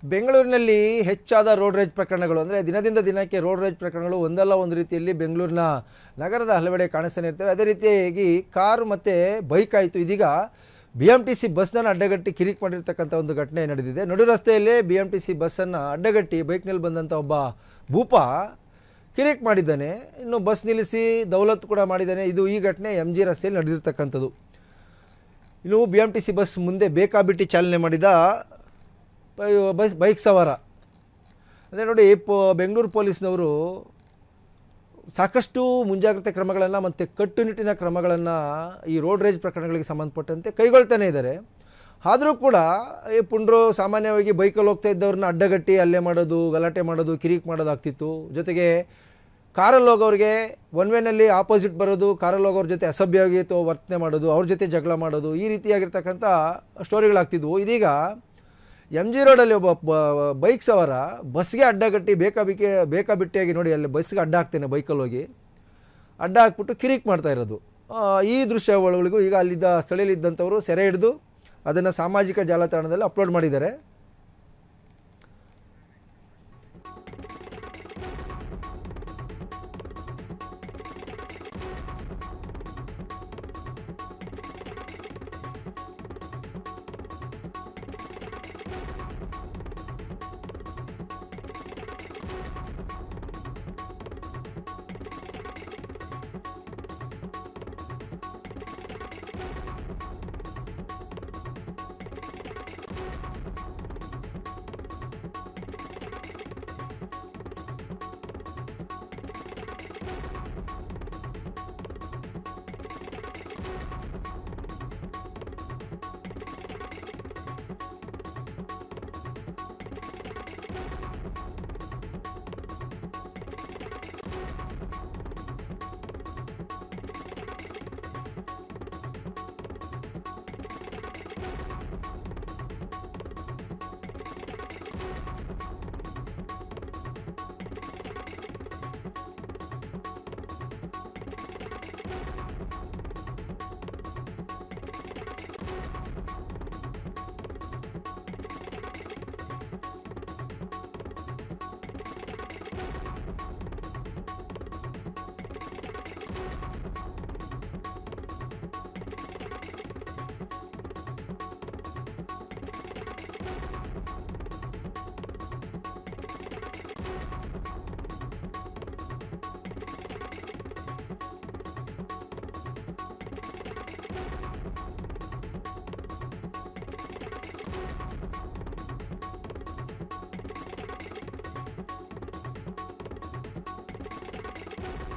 ಬೆಂಗಳೂರಿನಲ್ಲಿ ಹೆಚ್ಚಾದ ರೋಡ್ ರೇಜ್ ಪ್ರಕರಣಗಳು ಅಂದರೆ ದಿನದಿಂದ ದಿನಕ್ಕೆ ರೋಡ್ ರೇಜ್ ಪ್ರಕರಣಗಳು ಒಂದಲ್ಲ ಒಂದು ರೀತಿಯಲ್ಲಿ ಬೆಂಗಳೂರಿನ ನಗರದ ಹಲವೆಡೆ ಕಾಣಿಸ್ತಾನೆ ಇರ್ತವೆ ಅದೇ ರೀತಿಯಾಗಿ ಕಾರು ಮತ್ತು ಬೈಕ್ ಆಯಿತು ಇದೀಗ ಬಿ ಎಮ್ ಟಿ ಸಿ ಬಸ್ಸನ್ನು ಅಡ್ಡಗಟ್ಟಿ ಕಿರಿಕ್ ಮಾಡಿರ್ತಕ್ಕಂಥ ಒಂದು ಘಟನೆ ನಡೆದಿದೆ ನಡು ರಸ್ತೆಯಲ್ಲೇ ಬಿ ಎಮ್ ಟಿ ಸಿ ಬಸ್ಸನ್ನು ಅಡ್ಡಗಟ್ಟಿ ಬೈಕ್ನಲ್ಲಿ ಬಂದಂಥ ಒಬ್ಬ ಭೂಪ ಕಿರಿಕ್ ಮಾಡಿದ್ದಾನೆ ಇನ್ನು ಬಸ್ ನಿಲ್ಲಿಸಿ ದೌಲತ್ ಕೂಡ ಮಾಡಿದ್ದಾನೆ ಇದು ಈ ಘಟನೆ ಎಮ್ ಜಿ ರಸ್ತೆಯಲ್ಲಿ ನಡೆದಿರ್ತಕ್ಕಂಥದ್ದು ಇನ್ನು B M T C bus ಮುಂದೆ ಬೇಕಾಬಿಟ್ಟಿ ಚಾಲನೆ ಮಾಡಿದ ಬೈ- ಬಸ್ ಬೈಕ್ ಸವಾರ ಅದೇ ನೋಡಿ ಪೋ ಬೆಂಗಳೂರು ಪೊಲೀಸ್ನವರು ಸಾಕಷ್ಟು ಮುಂಜಾಗ್ರತೆ ಕ್ರಮಗಳನ್ನು ಮತ್ತು ಕಟ್ಟುನಿಟ್ಟಿನ ಕ್ರಮಗಳನ್ನು ಈ ರೋಡ್ ರೇಜ್ ಪ್ರಕರಣಗಳಿಗೆ ಸಂಬಂಧಪಟ್ಟಂತೆ ಕೈಗೊಳ್ತಾನೆ ಇದ್ದಾರೆ ಆದರೂ ಕೂಡ ಈ ಪುಂಡ್ರು ಸಾಮಾನ್ಯವಾಗಿ ಬೈಕಲ್ಲಿ ಹೋಗ್ತಾ ಇದ್ದವ್ರನ್ನ ಅಡ್ಡಗಟ್ಟಿ ಅಲ್ಲೇ ಮಾಡೋದು ಗಲಾಟೆ ಮಾಡೋದು ಕಿರಿಕ್ ಮಾಡೋದಾಗ್ತಿತ್ತು ಜೊತೆಗೆ ಕಾರಲ್ಲಿ ಹೋಗೋರಿಗೆ ಒನ್ ವೇನಲ್ಲಿ ಆಪೋಸಿಟ್ ಬರೋದು ಕಾರಲ್ಲಿ ಹೋಗೋರ ಜೊತೆ ಅಸಭ್ಯವಾಗಿ ತೋ ವರ್ತನೆ ಮಾಡೋದು ಅವ್ರ ಜೊತೆ ಜಗಳ ಮಾಡೋದು ಈ ರೀತಿಯಾಗಿರ್ತಕ್ಕಂಥ ಸ್ಟೋರಿಗಳಾಗ್ತಿದ್ವು ಇದೀಗ ಎಮ್ ಜಿ ರೋಡಲ್ಲಿ ಒಬ್ಬ ಬ- ಬೈಕ್ ಸವಾರ ಬಸ್ಗೆ ಅಡ್ಡಗಟ್ಟಿ ಬೇಕಾಬಿಕ್ಕೆ ಬೇಕಾಬಿಟ್ಟಿಯಾಗಿ ನೋಡಿ ಅಲ್ಲಿ ಬಸ್ಗೆ ಅಡ್ಡ ಹಾಕ್ತೇನೆ ಬೈಕಲ್ಲಿ ಹೋಗಿ ಅಡ್ಡ ಹಾಕ್ಬಿಟ್ಟು ಕಿರಿಕ್ ಮಾಡ್ತಾ ಇರೋದು ಆ, ಈ ದೃಶ್ಯಾವಳಿಗಳಿಗೂ ಈಗ ಅಲ್ಲಿದ್ದ ಸ್ಥಳೀಯಲ್ಲಿದ್ದಂಥವರು ಸೆರೆ ಹಿಡಿದು ಅದನ್ನು ಸಾಮಾಜಿಕ ಜಾಲತಾಣದಲ್ಲಿ ಅಪ್ಲೋಡ್ ಮಾಡಿದ್ದಾರೆ